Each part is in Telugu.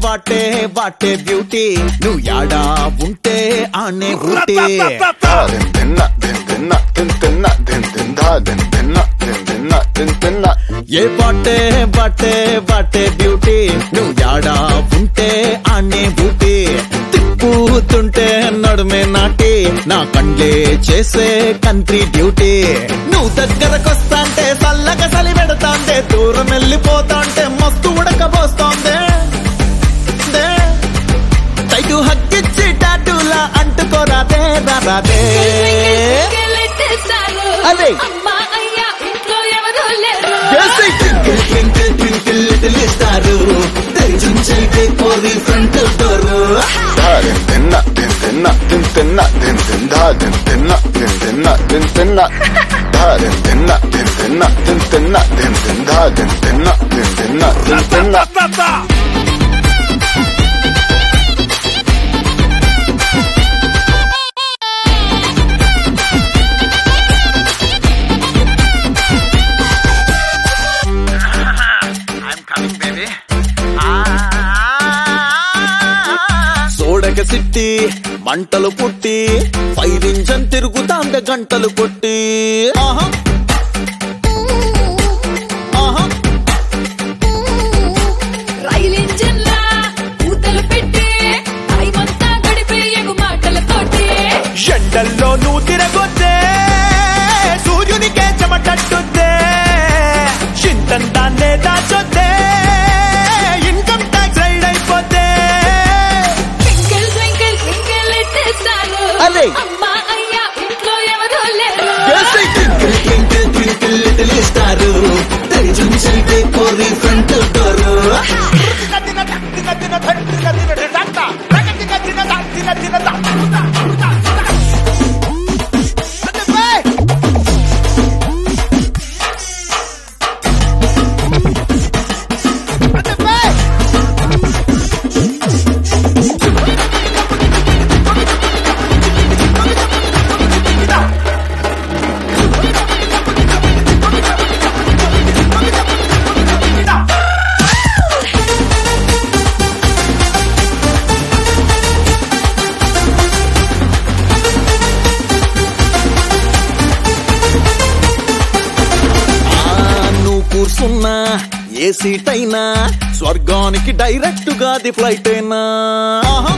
వాటే వాటే బ్యూటీ నువ్వు యాడా ఉంటే ఆనే Ooty Din dinna, din dinna, din dinna, din dinda, din dinna, din dinna, din dinna. ఏ బాటే బాటే బాటే బ్యూటీ నువ్వు యాడా ఉంటే ఆనే ఊటీ తిప్పుతుంటే నడుమే నాటి నా కండ్లే చేసే కంట్రీ డ్యూటీ నువ్వు దగ్గరకొస్తాంటే చల్లగా చలి పెడతాంటే దూరం వెళ్ళిపోతాంటే మస్తు ఉడకబోస్తోందే దే. టైటు హక్కిచ్చి టాటూలా అంటుకోరాదే రాదే అదే. అమ్మా అయ్యా ఇంట్లో ఎవరు లేరు twinkle twinkle twinkle little star తెరిచుంచైతే కోరి front door Din dinna, din dinna, din dinna, din dinda, din dinna, din dinna, din dinna. Din dinna, din dinna, din dinna, din dinda, din dinna, din dinna, din dinna. సోడక సిట్టి మంటలు పుట్టి ఫైర్ ఇంజన్ తిరుగుతాంద గంటలు కొట్టి ఆహా ఆహా రైలు ఇంజిన్ లా కూతలు పెట్టి టైమంతా గడిపే ఎగు మాటలతోటి ఎండల్లో నువ్వు తిరగొద్దే సూర్యునికే చెమటట్టుద్దే చింతంతాన్నే దాచొద్దే ఇన్కమ్ ట్యాక్స్ రైడ్ అయిపోతే ట్వింకిల్ ట్వింకిల్ ట్వింకిల్ ఇట్టేస్తారు అదే. అమ్మా అయ్యా ఇంట్లో ఎవరు లేరు twinkle twinkle twinkle little star తెరిచుంచైతే కోరి ఫ్రంట్ డోరు ఆ, నువ్వు కూర్చున్నా ఏ సీట్ అయినా స్వర్గానికి డైరెక్ట్ గా ది ఫ్లైట్ అయినా ఆహా.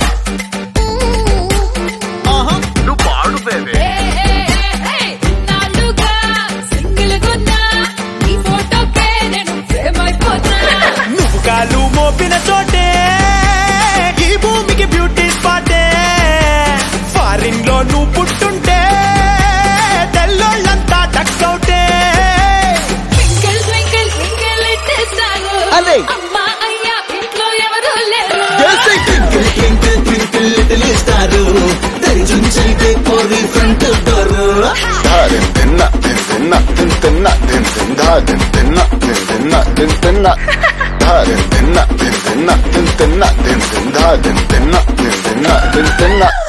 ఆహా. నువ్వు పాడు బేబీ ఏ, ఏ, ఏ, ఏ, ఇన్నాళ్ళుగా సింగిల్ గున్నా ఈ ఫోటోకే నేను ఫేమ్ అయిపోతా నువ్వు కాలు మోపిన చోటే ఈ భూమికి బ్యూటీ స్పాటే ఫారిన్ లో నువ్వు పుట్టుంటే తెల్లోళ్ళంతా టక్సౌటే ట్వింకిల్ ట్వింకిల్ ట్వింకిల్ ఇట్టేస్తారు అదే. అమ్మా అయ్యా ఇంట్లో ఎవరు లేరు twinkle twinkle twinkle little star తెరిచుంచైతే కోరి front door Din dinna, din dinna, din dinna, din dinda, din dinna, din dinna, din dinna. Din dinna, din dinna, din dinna, din dinda, din dinna, din dinna, din dinna.